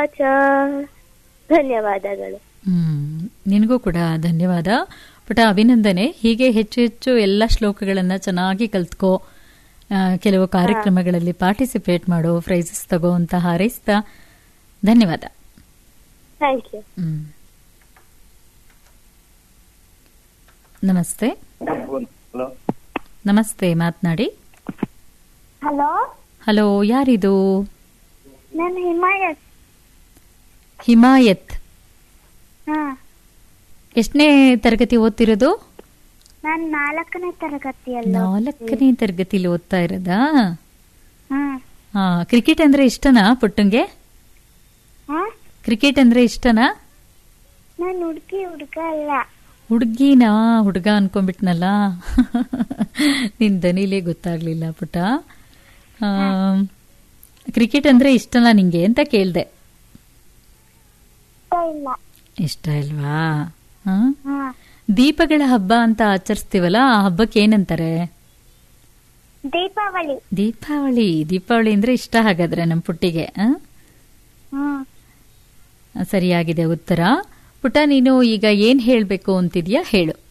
ಚ ಧನ್ಯವಾದಗಳು ಹ್ಮ್ ನಿನಗೂ ಕೂಡ ಧನ್ಯವಾದ ಪುಟ ಅಭಿನಂದನೆ ಹೀಗೆ ಹೆಚ್ಚು ಹೆಚ್ಚು ಎಲ್ಲ ಶ್ಲೋಕಗಳನ್ನ ಚೆನ್ನಾಗಿ ಕಲ್ತ್ಕೋ ಆ, ಕೆಲವು ಕಾರ್ಯಕ್ರಮಗಳಲ್ಲಿ ಪಾರ್ಟಿಸಿಪೇಟ್ ಮಾಡೋ ಪ್ರೈಸಸ್ ತಗೋ ಅಂತ ಹಾರೈಸ್ತಾ ಧನ್ಯವಾದ ಥ್ಯಾಂಕ್ ಯು ಹ್ಮ್ ನಮಸ್ತೆ ಹಲೋ ನಮಸ್ತೆ ಮಾತನಾಡಿ ಹಲೋ ಹಲೋ ಯಾರಿದು ನಾನು ಹಿಮಾಯತ್ ಹಿಮಾಯತ್ ಹಾ ಎಷ್ಟನೇ ತರಗತಿ ಓದ್ತಿರೋದು ನಾನು ನಾಲ್ಕನೇ ತರಗತಿಯಲ್ಲ ನಾಲ್ಕನೇ ತರಗತಿಲಿ ಓದ್ತಾ ಇರೋದಾ ಹಾ ಹಾ ಕ್ರಿಕೆಟ್ ಅಂದ್ರೆ ಇಷ್ಟನಾ ಪುಟ್ಟಂಗೆ ಹಾ ಕ್ರಿಕೆಟ್ ಅಂದ್ರೆ ಇಷ್ಟನಾ ನಾನು ಹುಡುಗಿ ಹುಡುಗ ಅಲ್ಲ ಹುಡುಗಿನಾ ಹುಡುಗ ಅನ್ಕೊಂಡ್ಬಿಟ್ನಲ್ಲ ನಿನ್ ದನಿಲೇ ಗೊತ್ತಾಗ್ಲಿಲ್ಲ ಪುಟ್ಟ ಆ, ಕ್ರಿಕೆಟ್ ಅಂದ್ರೆ ಇಷ್ಟನಾ ನಿಂಗೆ ಅಂತ ಕೇಳ್ದೆ ಇಷ್ಟ ಇಲ್ಲ ಇಷ್ಟ ಇಲ್ವಾ ಹಾ? ಹಾ ದೀಪಗಳ ಹಬ್ಬ ಅಂತ ಆಚರಿಸ್ತೀವಲ್ಲ ಆ ಹಬ್ಬಕ್ಕೆ ಏನಂತಾರೆ ದೀಪಾವಳಿ ದೀಪಾವಳಿ ದೀಪಾವಳಿ ಅಂದ್ರೆ ಇಷ್ಟ ಹಾಗಾದ್ರೆ ನಮ್ ಪುಟ್ಟಿಗೆ ಆ? ಹ್ಮ್ ಸರಿಯಾಗಿದೆ ಉತ್ತರ ಪುಟ್ಟ ನೀನು ಈಗ ಏನ್ ಹೇಳ್ಬೇಕು ಅಂತಿದ್ಯಾ ಹೇಳು